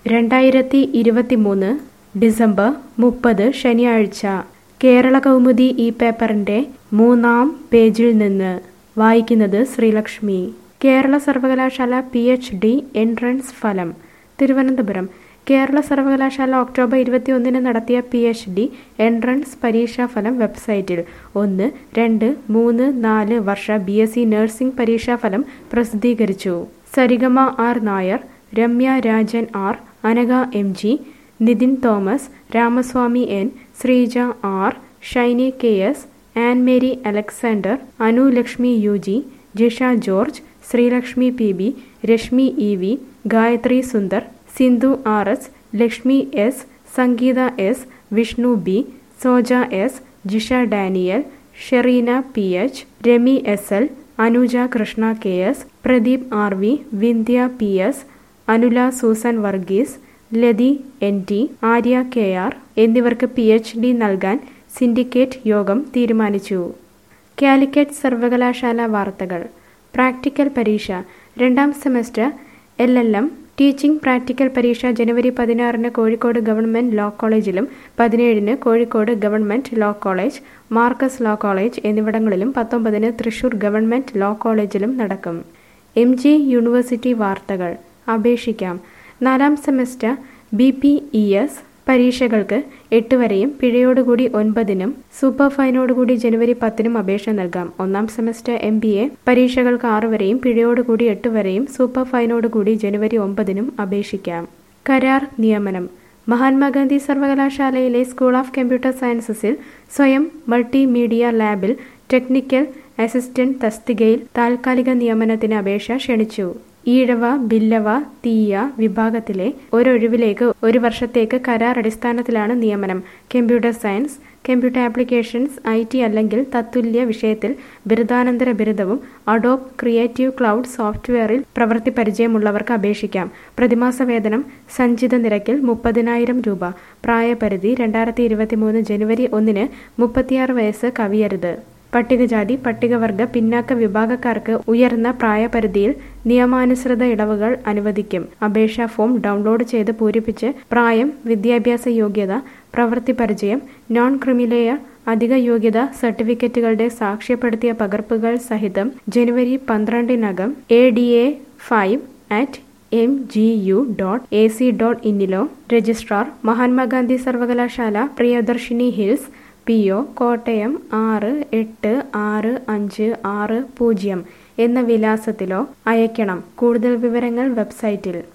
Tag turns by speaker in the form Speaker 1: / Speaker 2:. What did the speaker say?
Speaker 1: രണ്ടായിരത്തി ഇരുപത്തിമൂന്ന് ഡിസംബർ മുപ്പത് ശനിയാഴ്ച കേരള കൗമുദി ഈ പേപ്പറിന്റെ മൂന്നാം പേജിൽ നിന്ന് വായിക്കുന്നത് ശ്രീലക്ഷ്മി കേരള സർവകലാശാല പി എച്ച് ഡി എൻട്രൻസ് ഫലം തിരുവനന്തപുരം കേരള സർവകലാശാല ഒക്ടോബർ ഇരുപത്തിയൊന്നിന് നടത്തിയ പി എച്ച് ഡി എൻട്രൻസ് പരീക്ഷാ ഫലം വെബ്സൈറ്റിൽ ഒന്ന് രണ്ട് മൂന്ന് നാല് വർഷ ബി എസ് സി നഴ്സിംഗ് പരീക്ഷാ ഫലം പ്രസിദ്ധീകരിച്ചു Sarigama R Nair Ramya Rajan R Anagha M G Nithin Thomas Ramaswamy N Sreeja R Shiny K S Ann Mary Alexander Anu Lakshmi U G Jisha George Sreelakshmi P B Reshmi E V Gayathri Sundar Sindhu R S Lakshmi S Sangeetha S Vishnu B Soja S Jisha Daniel Shereena P H Rami S L Anuja Krishna K S Pradeep R V Vindhya P S Anula Susan Varghese Lathi N T Arya K R എന്നിവർക്ക് P H D നൽകാൻ syndicate യോഗം തീരുമാനിച്ചു കാലിക്കറ്റ് സർവകലാശാല വാർത്തകൾ practical പരീക്ഷ രണ്ടാം semester L L M teaching practical പരീക്ഷ ജനുവരി പതിനാറിന് കോഴിക്കോട് ഗവൺമെന്റ് ലോ കോളേജിലും പതിനേഴിന് Kozhikode government law college Markaz law college എന്നിവിടങ്ങളിലും പത്തൊമ്പതിന് തൃശൂർ ഗവൺമെന്റ് ലോ കോളേജിലും നടക്കും എം ജി യൂണിവേഴ്സിറ്റി വാർത്തകൾ അപേക്ഷിക്കാം നാലാം semester B P E S പരീക്ഷകൾക്ക് എട്ട് വരെയും പിഴയോടുകൂടി ഒൻപതിനും സൂപ്പർ ഫൈനോടുകൂടി ജനുവരി പത്തിനും അപേക്ഷ നൽകാം ഒന്നാം സെമസ്റ്റർ എം ബി എ പരീക്ഷകൾക്ക് ആറ് വരെയും പിഴയോടുകൂടി എട്ട് വരെയും സൂപ്പർ ഫൈനോടുകൂടി ജനുവരി ഒമ്പതിനും അപേക്ഷിക്കാം കരാർ നിയമനം മഹാത്മാഗാന്ധി സർവകലാശാലയിലെ സ്കൂൾ ഓഫ് കമ്പ്യൂട്ടർ സയൻസസിൽ സ്വയം മൾട്ടിമീഡിയ ലാബിൽ ടെക്നിക്കൽ അസിസ്റ്റന്റ് തസ്തികയിൽ താൽക്കാലിക നിയമനത്തിന് അപേക്ഷ ക്ഷണിച്ചു ഈഴവ ബില്ലവ തീയ വിഭാഗത്തിലെ ഒരൊഴിവിലേക്ക് ഒരു വർഷത്തേക്ക് കരാർ അടിസ്ഥാനത്തിലാണ് നിയമനം computer science computer applications I T അല്ലെങ്കിൽ തത്തുല്യ വിഷയത്തിൽ ബിരുദാനന്തര ബിരുദവും അഡോബ് ക്രിയേറ്റീവ് ക്ലൗഡ് സോഫ്റ്റ്വെയറിൽ പ്രവൃത്തി പരിചയമുള്ളവർക്ക് അപേക്ഷിക്കാം പ്രതിമാസ വേതനം സഞ്ചിത നിരക്കിൽ മുപ്പതിനായിരം രൂപ പ്രായപരിധി രണ്ടായിരത്തി ഇരുപത്തിമൂന്ന് ജനുവരി ഒന്നിന് മുപ്പത്തിയാറ് വയസ്സ് കവിയരുത് പട്ടികജാതി പട്ടികവർഗ പിന്നാക്ക വിഭാഗക്കാർക്ക് ഉയർന്ന പ്രായപരിധിയിൽ നിയമാനുസൃത ഇളവുകൾ അനുവദിക്കും അപേക്ഷാ ഫോം ഡൗൺലോഡ് ചെയ്ത് പൂരിപ്പിച്ച് പ്രായം വിദ്യാഭ്യാസ യോഗ്യത പ്രവൃത്തി പരിചയം നോൺ ക്രിമിലെയർ അധിക യോഗ്യത സർട്ടിഫിക്കറ്റുകളുടെ സാക്ഷ്യപ്പെടുത്തിയ പകർപ്പുകൾ സഹിതം ജനുവരി പന്ത്രണ്ടിനകം A D A five at M G U dot A C dot ഇന്നിലോ രജിസ്ട്രാർ മഹാത്മാഗാന്ധി സർവകലാശാല Priyadarshini hills P O Kottayam ആറ് എട്ട് ആറ് അഞ്ച് ആറ് പൂജ്യം എന്ന വിലാസത്തിലോ അയയ്ക്കണം കൂടുതൽ വിവരങ്ങൾ വെബ്സൈറ്റിൽ